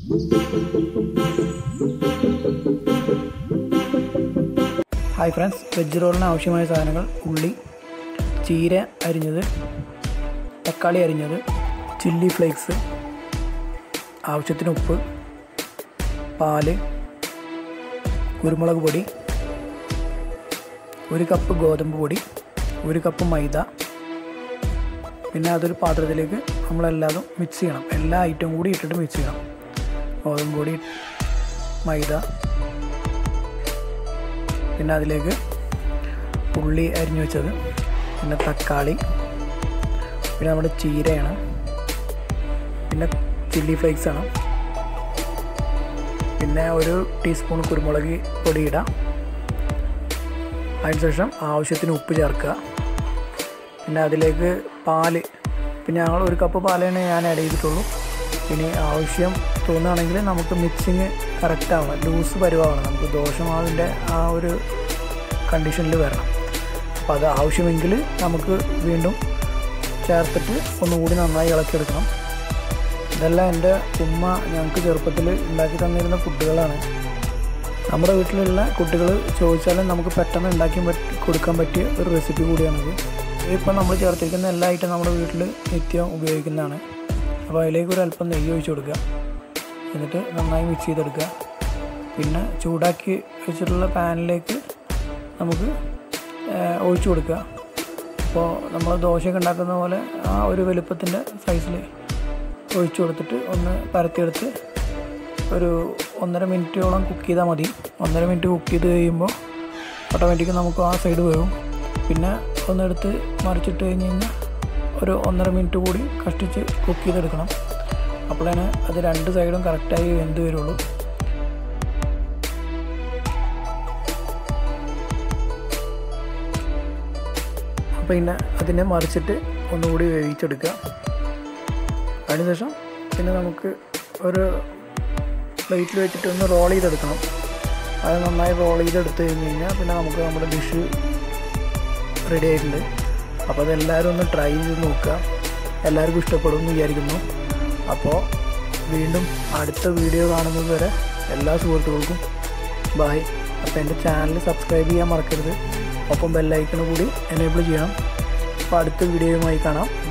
hi friends veg റോളിന് ആവശ്യമായ സാധനങ്ങൾ ഉള്ളി ചീര അരിഞ്ഞത് തക്കാളി അരിഞ്ഞത് ചില്ലി ഫ്ലേക്സ് ആവശ്യത്തിന് ഉപ്പ് പാല് കുരുമുളക് പൊടി ഒരു കപ്പ് ഗോതമ്പ് പൊടി ഒരു കപ്പ് മൈദ പിന്നെ അതൊരു പാത്രത്തിലേക്ക് നമ്മളെല്ലാതും മിക്സ് ചെയ്യണം എല്ലാ ഐറ്റവും കൂടി ഇട്ടിട്ട് മിക്സ് ചെയ്യണം ഗോതമ്പ് പൊടി മൈദ പിന്നെ അതിലേക്ക് ഉള്ളി അരിഞ്ഞു വെച്ചത് പിന്നെ തക്കാളി പിന്നെ നമ്മുടെ ചീരയാണ് പിന്നെ ചില്ലി ഫ്ലേക്സ് ആണ് പിന്നെ ഒരു ടീസ്പൂൺ കുരുമുളക് പൊടി ഇടാം അതിനുശേഷം ആവശ്യത്തിന് ഉപ്പ് ചേർക്കുക പിന്നെ അതിലേക്ക് പാല് പിന്നെ ഞങ്ങൾ ഒരു കപ്പ് പാലാണ് ഞാൻ ആഡ് ചെയ്തിട്ടുള്ളൂ ഇനി ആവശ്യം തോന്നുകയാണെങ്കിൽ നമുക്ക് മിക്സിങ് കറക്റ്റ് ആവണം ലൂസ് പരുവാവണം നമുക്ക് ദോശമാവിൻ്റെ ആ ഒരു കണ്ടീഷനിൽ വരണം അപ്പോൾ അത് ആവശ്യമെങ്കിൽ നമുക്ക് വീണ്ടും ചേർത്തിട്ട് ഒന്നുകൂടി നന്നായി ഇളക്കിയെടുക്കണം ഇതെല്ലാം എൻ്റെ ഉമ്മ ഞങ്ങൾക്ക് ചെറുപ്പത്തിൽ ഉണ്ടാക്കി തന്നിരുന്ന ഫുഡുകളാണ് നമ്മുടെ വീട്ടിലുള്ള കുട്ടികൾ ചോദിച്ചാലും നമുക്ക് പെട്ടെന്ന് ഉണ്ടാക്കി പറ്റി കൊടുക്കാൻ പറ്റിയ ഒരു റെസിപ്പി കൂടിയാണിത് ഇപ്പോൾ നമ്മൾ ചേർത്തിരിക്കുന്ന എല്ലാ ഐറ്റം നമ്മുടെ വീട്ടിൽ നിത്യം ഉപയോഗിക്കുന്നതാണ് അപ്പോൾ അതിലേക്ക് ഒരു അല്പം നെയ്യ് ഒഴിച്ച് കൊടുക്കുക എന്നിട്ട് നന്നായി മിക്സ് ചെയ്തെടുക്കുക പിന്നെ ചൂടാക്കി വെച്ചിട്ടുള്ള പാനിലേക്ക് നമുക്ക് ഒഴിച്ചു കൊടുക്കുക അപ്പോൾ നമ്മൾ ദോശയൊക്കെ ഉണ്ടാക്കുന്ന പോലെ ആ ഒരു വലുപ്പത്തിൻ്റെ സൈസിൽ ഒഴിച്ചു കൊടുത്തിട്ട് ഒന്ന് പരത്തിയെടുത്ത് ഒരു ഒന്നര മിനിറ്റോളം കുക്ക് ചെയ്താൽ മതി ഒന്നര മിനിറ്റ് കുക്ക് ചെയ്ത് കഴിയുമ്പോൾ ഓട്ടോമാറ്റിക് നമുക്ക് ആ സൈഡ് വരും പിന്നെ ഒന്നെടുത്ത് മറിച്ചിട്ട് കഴിഞ്ഞ് കഴിഞ്ഞാൽ ഒരു ഒന്നര മിനിറ്റ് കൂടി കഷ്ടിച്ച് കുക്ക് ചെയ്തെടുക്കണം അപ്പോഴാണ് അത് രണ്ട് സൈഡും കറക്റ്റായി വെന്ത് വരുള്ളൂ അപ്പോൾ പിന്നെ അതിനെ മറിച്ചിട്ട് ഒന്നുകൂടി വേവിച്ചെടുക്കുക അതിനുശേഷം പിന്നെ നമുക്ക് ഒരു പ്ലേറ്റിൽ വെച്ചിട്ട് ഒന്ന് റോൾ ചെയ്തെടുക്കണം അത് നന്നായി റോൾ ചെയ്തെടുത്ത് കഴിഞ്ഞ് കഴിഞ്ഞാൽ പിന്നെ നമുക്ക് നമ്മുടെ ഡിഷ് റെഡി ആയിട്ടുണ്ട് അപ്പോൾ അതെല്ലാവരും ഒന്ന് ട്രൈ ചെയ്ത് നോക്കുക എല്ലാവർക്കും ഇഷ്ടപ്പെടും എന്ന് വിചാരിക്കുന്നു അപ്പോൾ വീണ്ടും അടുത്ത വീഡിയോ കാണുന്നത് വരെ എല്ലാ സുഹൃത്തുക്കൾക്കും ബായ് അപ്പോൾ എൻ്റെ ചാനൽ സബ്സ്ക്രൈബ് ചെയ്യാൻ മറക്കരുത് ഒപ്പം ബെല്ലൈക്കണ് കൂടി എനേബിൾ ചെയ്യണം അപ്പോൾ അടുത്ത വീഡിയോയുമായി കാണാം